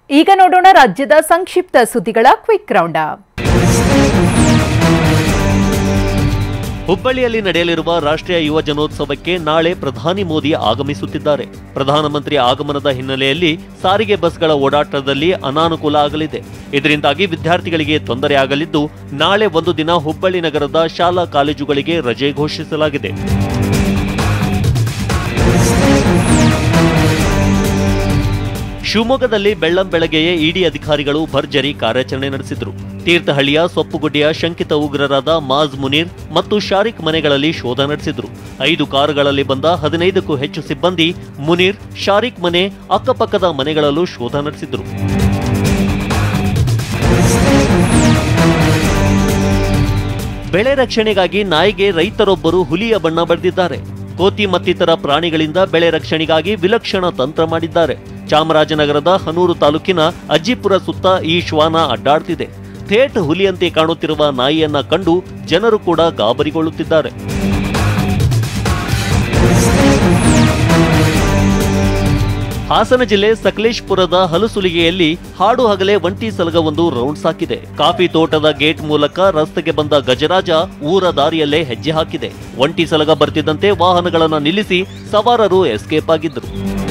ಈಗ ನೋಡೋಣ ರಾಜ್ಯದ ಸಂಕ್ಷಿಪ್ತ ಸುದ್ದಿಗಳ ಕ್ವಿಕ್ ರೌಂಡ್ ಅಪ್ ಹುಬ್ಬಳ್ಳಿಯಲ್ಲಿ ನಡೆಯಲಿರುವ ರಾಷ್ಟ್ರೀಯ ಯುವ ಜನೋತ್ಸವಕ್ಕೆ ನಾಳೆ ಪ್ರಧಾನಿ ಮೋದಿ ಆಗಮಿಸುತ್ತಿದ್ದಾರೆ ಪ್ರಧಾನಮಂತ್ರಿ ಆಗಮನದ ಹಿನ್ನೆಲೆಯಲ್ಲಿ ಸಾರಿಗೆ ಬಸ್ಗಳ ಓಡಾಟದಲ್ಲಿ ಅನಾನುಕೂಲ ಆಗಲಿದೆ ಇದರಿಂದಾಗಿ ವಿದ್ಯಾರ್ಥಿಗಳಿಗೆ ತೊಂದರೆ ಆಗಲಿದ್ದು ನಾಳೆ ಒಂದು ದಿನ ಹುಬ್ಬಳ್ಳಿ ನಗರದ ಶಾಲಾ ಕಾಲೇಜುಗಳಿಗೆ ರಜೆ ಘೋಷಿಸಲಾಗಿದೆ ಶಿವಮೊಗ್ಗದಲ್ಲಿ ಬೆಳ್ಳಂ ಬೆಳಗ್ಗೆಯೇ ಇಡಿ ಅಧಿಕಾರಿಗಳು ಭರ್ಜರಿ ಕಾರ್ಯಾಚರಣೆ ನಡೆಸಿದ್ರು ತೀರ್ಥಹಳ್ಳಿಯ ಸೊಪ್ಪುಗುಡ್ಡೆಯ ಶಂಕಿತ ಉಗ್ರರಾದ ಮಾಜ್ ಮುನೀರ್ ಮತ್ತು ಶಾರಿಕ್ ಮನೆಗಳಲ್ಲಿ ಶೋಧ ನಡೆಸಿದ್ರು ಐದು ಕಾರುಗಳಲ್ಲಿ ಬಂದ ಹದಿನೈದಕ್ಕೂ ಹೆಚ್ಚು ಸಿಬ್ಬಂದಿ ಮುನೀರ್ ಶಾರಿಕ್ ಮನೆ ಅಕ್ಕಪಕ್ಕದ ಮನೆಗಳಲ್ಲೂ ಶೋಧ ನಡೆಸಿದ್ರು ಬೆಳೆ ರಕ್ಷಣೆಗಾಗಿ ನಾಯಿಗೆ ರೈತರೊಬ್ಬರು ಹುಲಿಯ ಬಣ್ಣ ಬರೆದಿದ್ದಾರೆ ಕೋತಿ ಮತ್ತಿತರ ಪ್ರಾಣಿಗಳಿಂದ ಬೆಳೆ ರಕ್ಷಣೆಗಾಗಿ ವಿಲಕ್ಷಣ ತಂತ್ರ ಮಾಡಿದ್ದಾರೆ ಚಾಮರಾಜನಗರದ ಹನೂರು ತಾಲೂಕಿನ ಅಜ್ಜಿಪುರ ಸುತ್ತ ಈ ಶ್ವಾನ ಅಡ್ಡಾಡ್ತಿದೆ ಥೇಟ್ ಹುಲಿಯಂತೆ ಕಾಣುತ್ತಿರುವ ನಾಯಿಯನ್ನ ಕಂಡು ಜನರು ಕೂಡ ಗಾಬರಿಗೊಳ್ಳುತ್ತಿದ್ದಾರೆ ಹಾಸನ ಜಿಲ್ಲೆ ಸಕಲೇಶ್ಪುರದ ಹಲಸುಲಿಗೆಯಲ್ಲಿ ಹಾಡು ಹಗಲೇ ಒಂಟಿ ಸಲಗವೊಂದು ರೌಂಡ್ಸ್ ಹಾಕಿದೆ ಕಾಫಿ ತೋಟದ ಗೇಟ್ ಮೂಲಕ ರಸ್ತೆಗೆ ಬಂದ ಗಜರಾಜ ಊರ ದಾರಿಯಲ್ಲೇ ಹೆಜ್ಜೆ ಹಾಕಿದೆ ಒಂಟಿ ಸಲಗ ಬರ್ತಿದ್ದಂತೆ ವಾಹನಗಳನ್ನ ನಿಲ್ಲಿಸಿ ಸವಾರರು ಎಸ್ಕೇಪ್ ಆಗಿದ್ರು